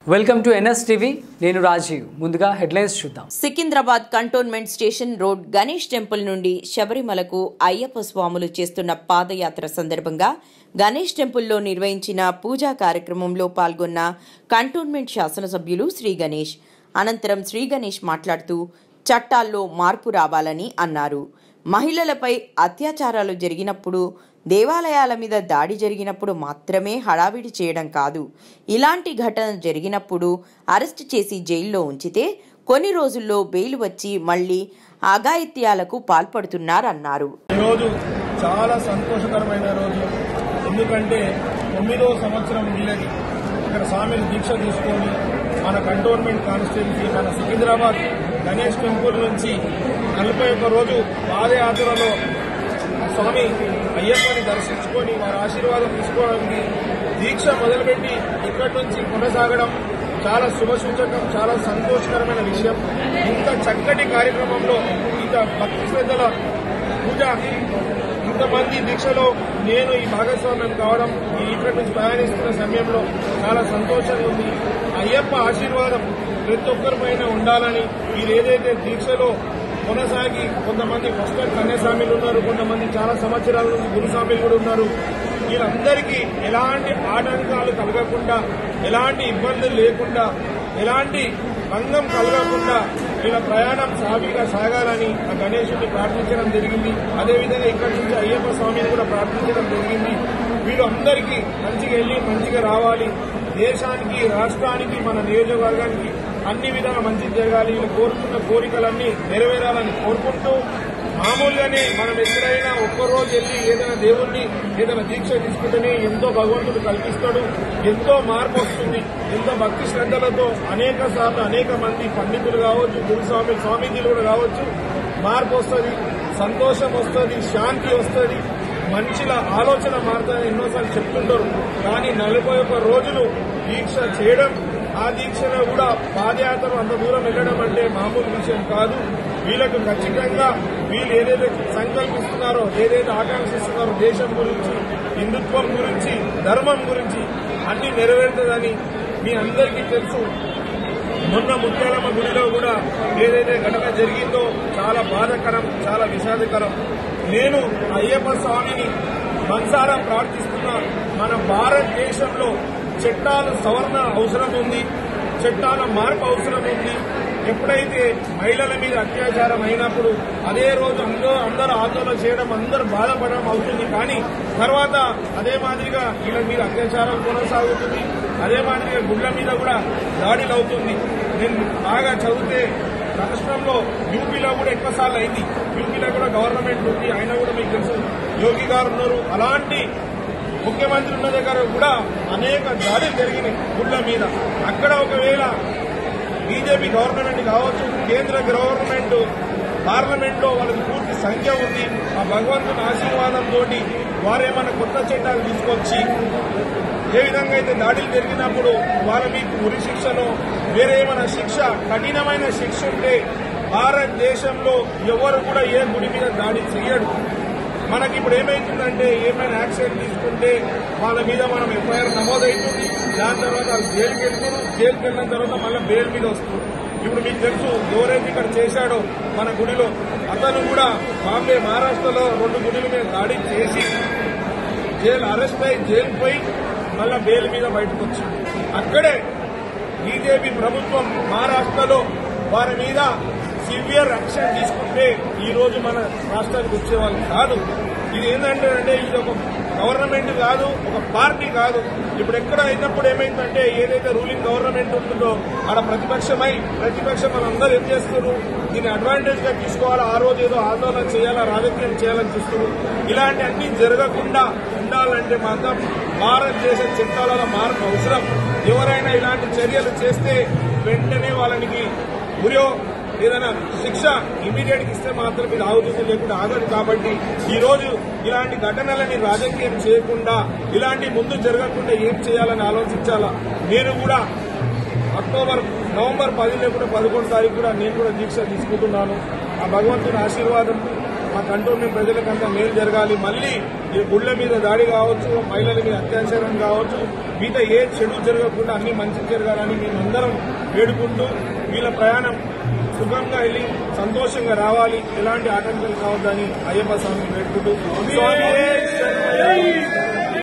welcome to NS TV నేను రాజీవ్ ముందుగా headlines చూద్దాం Secunderabad cantonment station road Ganesh temple నుండి శబరిమలకు అయ్యప్ప స్వాములు చేస్తున్న పాదయాత్ర సందర్భంగా గణేష్ టెంపుల్లో నిర్వహించిన పూజా కార్యక్రమంలో పాల్గొన్న కంటోన్మెంట్ శాసనసభ్యులు శ్రీ గణేష్ అనంతరం శ్రీ గణేష్ మాట్లాడుతూ చట్టాల్లో మార్పు రావాలని అన్నారు మహిళలపై అత్యాచారాలు జరిగినప్పుడు దేవాలయాల మీద దాడి జరిగినప్పుడు మాత్రమే హడావిడి చేయడం కాదు ఇలాంటి ఘటన జరిగినప్పుడు అరెస్ట్ చేసి జైల్లో ఉంచితే కొన్ని రోజుల్లో బెయిల్ వచ్చి మళ్ళీ అఘాయిత్యాలకు పాల్పడుతున్నారన్నారు ఈరోజు చాలా సంతోషకరమైన రోజు ఎందుకంటే తొమ్మిదో సంవత్సరం వీళ్ళది ఇక్కడ స్వామిని దీక్ష తీసుకొని మన కంటోన్మెంట్ కాన్స్టిట్యున్సీ మన సికింద్రాబాద్ గణేష్ టెంపుల్ నుంచి నలభై ఒక్క రోజు పాదయాత్రలో స్వామి అయ్యప్పని దర్శించుకొని వారి ఆశీర్వాదం తీసుకోవడానికి దీక్ష మొదలుపెట్టి ఇక్కడి నుంచి కొనసాగడం చాలా శుభసూచకం చాలా సంతోషకరమైన విషయం ఇంత చక్కటి కార్యక్రమంలో ఇంత భక్తి శ్రద్ధల పూజ ఇంతమంది దీక్షలో నేను ఈ భాగస్వామ్యం కావడం ఈ ఇక్కడి నుంచి ప్రయాణిస్తున్న సమయంలో చాలా సంతోషంగా ఉంది అయ్యప్ప ఆశీర్వాదం ప్రతి ఒక్కరిపైన ఉండాలని మీరు ఏదైతే దీక్షలో కొనసాగి కొంతమంది ఫస్ట్ కన్యాస్వామిలు ఉన్నారు కొంతమంది చాలా సంవత్సరాల నుంచి గురుస్వామిలు కూడా ఉన్నారు వీళ్ళందరికీ ఎలాంటి ఆటంకాలు కలగకుండా ఎలాంటి ఇబ్బందులు లేకుండా ఎలాంటి భంగం కలగకుండా వీళ్ళ ప్రయాణం సాఫీగా సాగాలని ఆ గణేశుడిని ప్రార్థించడం జరిగింది అదేవిధంగా ఇక్కడి నుంచి అయ్యప్ప స్వామిని కూడా ప్రార్థించడం జరిగింది వీళ్ళు అందరికీ మంచిగా వెళ్ళి మంచిగా రావాలి దేశానికి రాష్ట్రానికి మన నియోజకవర్గానికి అన్ని విధాలా మంచి జరగాలి వీళ్ళు కోరుకున్న కోరికలన్నీ నెరవేరాలని కోరుకుంటూ మామూలుగానే మనం ఎక్కడైనా ఒక్కరోజు వెళ్ళి ఏదైనా దేవుణ్ణి ఏదైనా దీక్ష తీసుకుంటేనే ఎంతో భగవంతుడు కల్పిస్తాడు ఎంతో మార్పు వస్తుంది ఎంతో భక్తి శ్రద్ధలతో అనేక సార్లు అనేక మంది పండితులు కావచ్చు గురుస్వామి స్వామీజీలు కూడా కావచ్చు మార్పు వస్తుంది సంతోషం వస్తుంది శాంతి వస్తుంది మనిషిల ఆలోచన మారుతుందని ఎన్నోసార్లు చెప్తుంటారు కానీ నలభై ఒక్క రోజులు దీక్ష చేయడం ఆ దీక్షలో కూడా పాదయాత్ర అంత దూరం వెళ్ళడం అంటే మామూలు విషయం కాదు వీళ్ళకు ఖచ్చితంగా వీళ్ళు ఏదైతే సంకల్పిస్తున్నారో ఏదైతే ఆకాంక్షిస్తున్నారో దేశం గురించి హిందుత్వం గురించి ధర్మం గురించి అన్ని నెరవేరుతుందని మీ అందరికీ తెలుసు మొన్న ముత్యాలమ్మ గుడిలో కూడా ఏదైతే ఘటన జరిగిందో చాలా బాధాకరం చాలా విషాదకరం నేను అయ్యప్ప స్వామిని మనసారా ప్రార్థిస్తున్న మన భారతదేశంలో చట్టాలు సవరణ అవసరం ఉంది చట్టాల మార్పు అవసరం ఉంది ఎప్పుడైతే మహిళల మీద అత్యాచారం అయినప్పుడు అదే రోజు అందరూ అందరూ ఆందోళన చేయడం అందరూ బాధపడడం అవుతుంది కానీ తర్వాత అదే మాదిరిగా వీళ్ళ మీద అత్యాచారం కొనసాగుతుంది అదే మాదిరిగా గుళ్ళ మీద కూడా దాడులు అవుతుంది నేను బాగా చదివితే రాష్ట్రంలో యూపీలో కూడా ఎక్కువ సార్లు అయింది యూపీలో కూడా గవర్నమెంట్ ఉంది ఆయన కూడా మీకు తెలుసు యోగి గారు ఉన్నారు అలాంటి ముఖ్యమంత్రి ఉన్న దగ్గర కూడా అనేక దాడులు జరిగినాయి గుళ్ళ మీద అక్కడ ఒకవేళ బీజేపీ గవర్నమెంట్ కావచ్చు కేంద్ర గవర్నమెంట్ పార్లమెంట్ లో వాళ్ళకి పూర్తి సంఖ్య ఉంది ఆ భగవంతుని ఆశీర్వాదంతో వారేమైనా కొత్త చట్టాలు తీసుకొచ్చి ఏ విధంగా అయితే దాడులు జరిగినప్పుడు వాళ్ళ మీకు ఉరి శిక్షను వేరే ఏమైనా శిక్ష కఠినమైన శిక్ష ఉంటే భారతదేశంలో ఎవరు కూడా ఏ గుడి మీద దాడి చేయడు మనకి ఇప్పుడు ఏమైతుందంటే ఏమైనా యాక్షన్ తీసుకుంటే వాళ్ళ మీద మనం ఎఫ్ఐఆర్ నమోదవుతుంది దాని తర్వాత వాళ్ళు జైలుకి వెళ్తారు జైలుకి వెళ్ళిన తర్వాత మళ్ళీ బెయిల్ మీద వస్తుంది ఇప్పుడు మీకు తెలుసు ఎవరైతే ఇక్కడ చేశాడో మన గుడిలో అతను కూడా బాంబే మహారాష్ట్రలో రెండు గుడిల మీద దాడి చేసి జైలు అరెస్ట్ అయి జైలు పోయి మళ్ళా బెయిల్ మీద బయటకు వచ్చింది అక్కడే బీజేపీ ప్రభుత్వం మహారాష్ట్రలో వారి మీద సివియర్ యాక్షన్ తీసుకుంటే ఈ రోజు మన రాష్ట్రానికి వచ్చేవాళ్ళు కాదు ఇది ఏంటంటే అంటే ఇది ఒక గవర్నమెంట్ కాదు ఒక పార్టీ కాదు ఇప్పుడు ఎక్కడ అయినప్పుడు ఏమైందంటే ఏదైతే రూలింగ్ గవర్నమెంట్ ఉంటుందో ఆడ ప్రతిపక్షమై ప్రతిపక్షం వాళ్ళందరూ ఏం చేస్తున్నారు దీన్ని అడ్వాంటేజ్ గా తీసుకోవాలా ఆ రోజు ఏదో ఆందోళన చేయాలా రాజకీయం చేయాలని చూస్తున్నారు ఇలాంటి అన్ని జరగకుండా ఉండాలంటే మాత్రం భారతదేశ చట్టాల మార్పు అవసరం ఎవరైనా ఇలాంటి చర్యలు చేస్తే వెంటనే వాళ్ళనికి ఉరియో ఏదైనా శిక్ష ఇమీడియట్ గా ఇస్తే మాత్రం ఇది ఆగుతుంది లేకుండా ఆగదు కాబట్టి ఈ రోజు ఇలాంటి ఘటనలని రాజకీయం చేయకుండా ఇలాంటి ముందు జరగకుండా ఏం చేయాలని ఆలోచించాలా నేను కూడా అక్టోబర్ నవంబర్ పది లేకుండా పదకొండు తారీఖు కూడా నేను కూడా దీక్ష తీసుకుంటున్నాను ఆ భగవంతుని ఆశీర్వాదం మా కంటోన్మెంట్ ప్రజలకంతా మేలు జరగాలి మళ్ళీ ఈ గుళ్ళ మీద దాడి కావచ్చు మహిళల మీద అత్యాచారం కావచ్చు మిగతా ఏ చెడు జరగకుండా అన్ని మంచి జరగాలని మేమందరం వేడుకుంటూ వీళ్ళ ప్రయాణం సుఖంగా వెళ్ళి సంతోషంగా రావాలి ఎలాంటి ఆటంకాలు కావద్దని అయ్యప్ప స్వామిని వేడుకుంటూ స్వామి